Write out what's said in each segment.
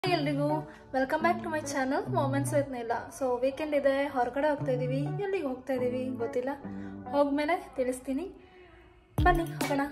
ಎಲ್ರಿಗೂ welcome back to my channel moments with Neela so weekend ಇದೆ ಹೊರಗಡೆ ಹೋಗ್ತಾ ಇದ್ದೀವಿ ಎಲ್ಲಿಗೆ ಹೋಗ್ತಾ ಇದ್ದೀವಿ ಗೊತ್ತಿಲ್ಲ ಹೋಗ್ಮೇಲೆ ತಿಳಿಸ್ತೀನಿ ಬನ್ನಿ ಹೋಗೋಣ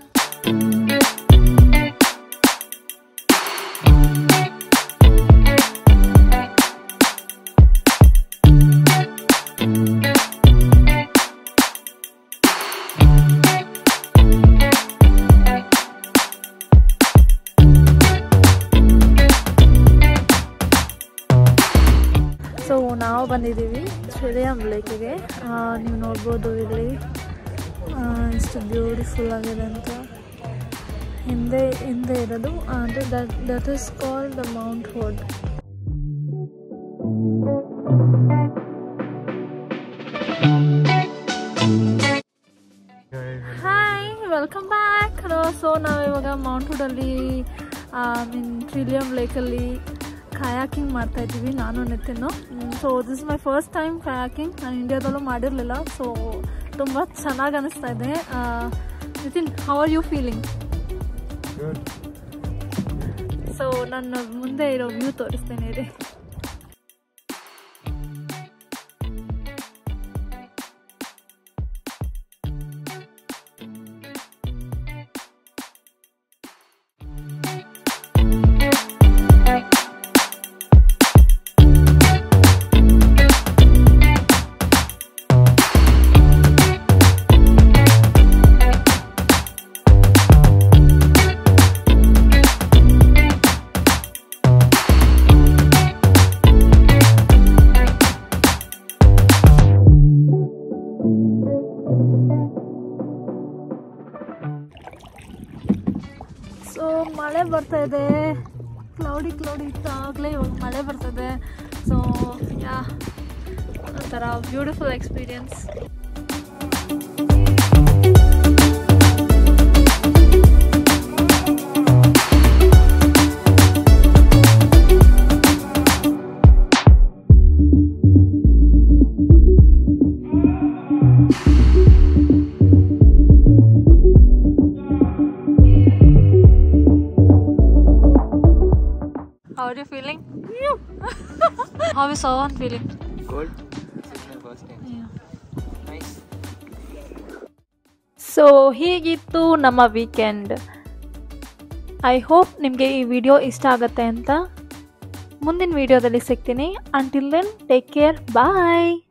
ಸೊ ನಾವು ಬಂದಿದ್ದೀವಿ ಚಿಳಿಯಂ ಲೇಕಿಗೆ ನೀವು ನೋಡ್ಬೋದು ಇಲ್ಲಿ ಆ, ಎಷ್ಟು ಬ್ಯೂಟಿಫುಲ್ ಆಗಿದೆ ಅಂತ ಹಿಂದೆ ಹಿಂದೆ ಇರೋದು ಅಂದರೆ that that is called the mount Hood hi welcome back so ನಾವು ಇವಾಗ ಮೌಂಟ್ ಹುಡಲ್ಲಿ ಮೀನ್ ಟ್ರಿಲಿಯಂ ಲೇಕಲ್ಲಿ ಕಯಾಕಿಂಗ್ ಮಾಡ್ತಾ ಇದ್ದೀವಿ ನಾನು ನಿತಿನ್ನು so this my first time kayaking ನಾನು ಇಂಡಿಯಾದಲ್ಲೂ ಮಾಡಿರಲಿಲ್ಲ ಸೊ ತುಂಬ ಚೆನ್ನಾಗಿ ಅನಿಸ್ತಾ ಇದೆ Nitin how are you feeling so ನನ್ನ ಮುಂದೆ ಇರೋ ವ್ಯೂ ತೋರಿಸ್ತೇನೆ ರೀ ಸೊ ಮಳೆ ಬರ್ತಾ ಇದೆ ಕ್ಲೌಡಿ ಕ್ಲೌಡಿ ಇತ್ತಾಗಲೇ ಇವಾಗ ಮಳೆ ಬರ್ತದೆ ಸೊ ಯಾ ಒಂಥರ beautiful experience How are you feeling? How is Sohan feeling? Good. This is my first time. Nice. So ಹೀಗಿತ್ತು ನಮ್ಮ ವೀಕೆಂಡ್ ಐ ಹೋಪ್ ನಿಮಗೆ ಈ ವಿಡಿಯೋ ಇಷ್ಟ ಆಗುತ್ತೆ ಅಂತ ಮುಂದಿನ ವಿಡಿಯೋದಲ್ಲಿ ಸಿಗ್ತೀನಿ ಅಂಟಿಲ್ ದೆನ್ ಟೇಕ್ ಕೇರ್ ಬಾಯ್